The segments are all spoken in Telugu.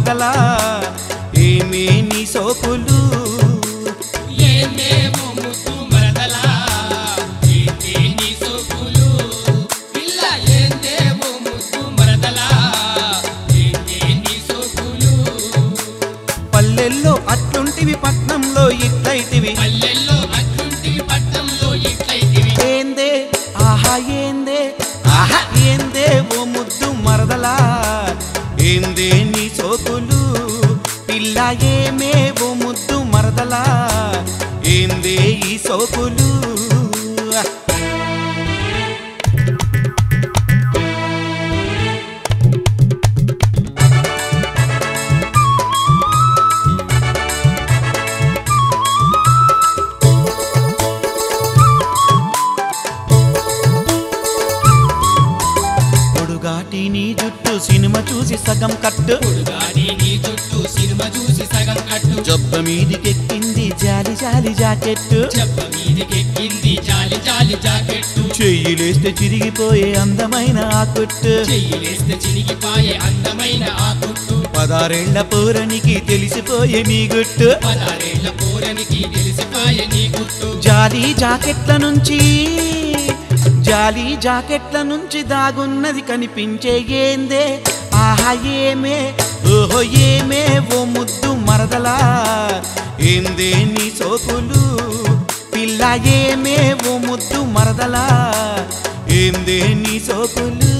మరదలా ఏమే నీ సోకులు ఏమేమో ముద్దు మరదలా ఏంటి నీ సోకులు పిల్ల ఏందేమో ముద్దు మరదలా ఏంటి నీ సోకులు పల్లెల్లో అట్లుంటివి పట్నంలో ఇట్లయితివి పల్లెల్లో అట్లుంటివి పట్నంలో ఇట్లయితివి ఏందే ఆహా ఏందే ఆహా ఏందే ఓ ముద్దు మరదలా ఏందే నీ సోకులు పిల్ల ఏమే ఓ ముద్దు మరదలా ఏందే ఈ సోకులు పొడుగాటి నీ జుట్టు సినిమా చూసి సగం కట్టు పొడుగాడి నీ చుట్టూ సినిమా చూసి సగం కట్టు జబ్బ మీదికెక్కింది జాలి జాలి జాకెట్టు చెప్ప మీదికెక్కింది జాలి జాలి జాకెట్టు చెయ్యిలేస్తే చిరిగిపోయే అందమైన ఆ కొట్టు చెయ్యిలేస్తే చినిగిపాయే అందమైన ఆ కుట్టు పదారేళ్ల పూరనికి తెలిసిపోయే నీ గుట్టు పదారేళ్ల పోరనికి తెలిసిపాయే నీ గుట్టు జాలి జాకెట్ల నుంచి జాలి జాకెట్ల నుంచి దాగున్నది కనిపించే ఏందే ఆహా ఏమే ఓహో ఏమే ఓ ముద్దు మరదలా ఏందే నీ సోకులు పిల్ల ఏమే ఓ ముద్దు మరదలా ఏందే నీ సోకులు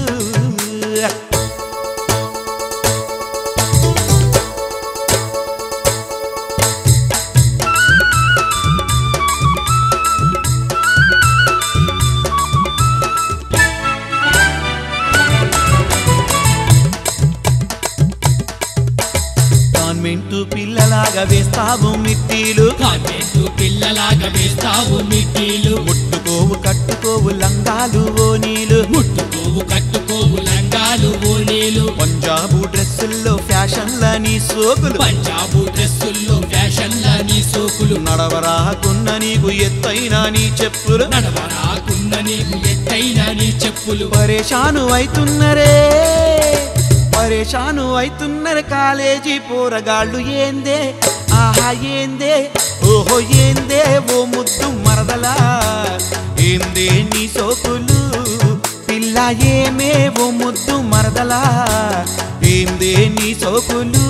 కాన్వెంటు పిల్లలాగా వేస్తావు మిట్టీలు కాన్వెంటు పిల్లలాగా వేస్తావు మిట్టీలు ముట్టుకోవు కట్టుకోవు లంగాలు ఓనీలు ముట్టుకోవు కట్టుకోవు లంగాలు ఓనీలు పంజాబు డ్రెస్సుల్లో ఫ్యాషన్ల నీ సోకులు పంజాబు డ్రెస్సుల్లో ఫ్యాషన్ల నీ సోకులు నడవరాకున్న నీకు ఎత్తైన నీ చెప్పులు నడవరాకున్న నీకు ఎత్తైన నీ చెప్పులు పరేషాను అవుతున్నరే పరేషాను అవుతున్నరే కాలేజీ పోరగాళ్ళు ఏందే ఆహా ఏందే ఓహో ఏందే ఓ ముద్దు మరదలా ఏందే నీ సోకులు పిల్ల ఏమే ఓ ముద్దు మరదలా ఏందే నీ సోకులు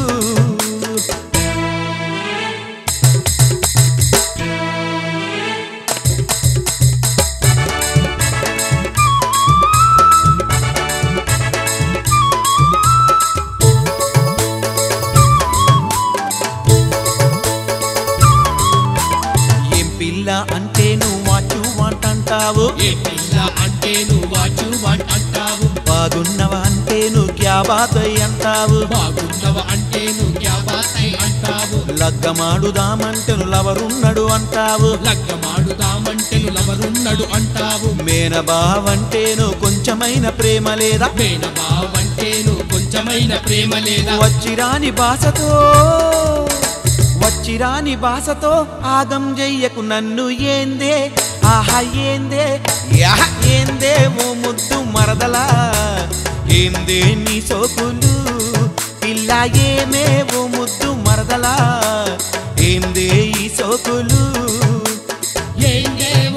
ఏం పిల్ల అంటే నువ్వు వాచు అంటావు ఏ పిల్ల అంటే నువ్వు వాచు వాట్ అంటావు బాగున్నవ అంటే నువ్వు క్యాబాతై అంటావు బాగున్నవ అంటే నువ్వు క్యాబాతై అంటావు లగ్గమాడుదామంటే నువ్వు లవరున్నడు అంటావు లగ్గమాడుదామంటే నువ్వు లవరున్నడు అంటావు మేనబావంటే నువ్వు కొంచెమైన ప్రేమ లేదా మేనబావంటే నువ్వు కొంచెమైన ప్రేమ లేదా వచ్చిరాని భాషతో వచ్చిరాని భాషతో ఆగం చెయ్యకు నన్ను ఏందే ఆహా ఏందే యాహ ఏందే ఓ ముద్దు మరదలా ఏందే నీ సోకులు పిల్ల ఏమే ఓ ముద్దు మరదలా ఏందే ఈ సోకులు ఏందే